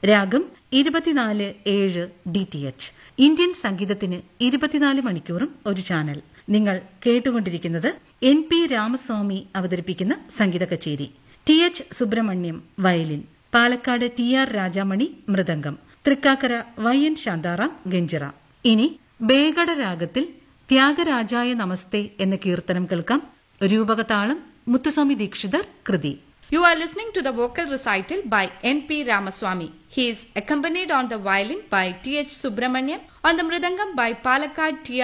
രാഗം ഇരുപത്തിനാല് ഏഴ് ഡി ടി എച്ച് ഇന്ത്യൻ സംഗീതത്തിന് ഇരുപത്തിനാല് മണിക്കൂറും ഒരു ചാനൽ നിങ്ങൾ കേട്ടുകൊണ്ടിരിക്കുന്നത് എൻ പി രാമസ്വാമി അവതരിപ്പിക്കുന്ന സംഗീത കച്ചേരി T H Subramaniam violin Palakkad T R Rajamani mridangam Thrikkakara Y N Santharam ganjira ഇനി ബേഗഡ രാഗത്തിൽ ത്യാഗരാജായ നമസ്തേ എന്ന കീർത്തനം കേൾക്കാം രൂപകതാളം മുത്തുസ്വാമി ദീക്ഷിതർ കൃതി You are listening to the vocal recital by N.P. Ramaswamy. He is accompanied on the violin by T.H. Subramaniam, on the mridangam by Palakkad T.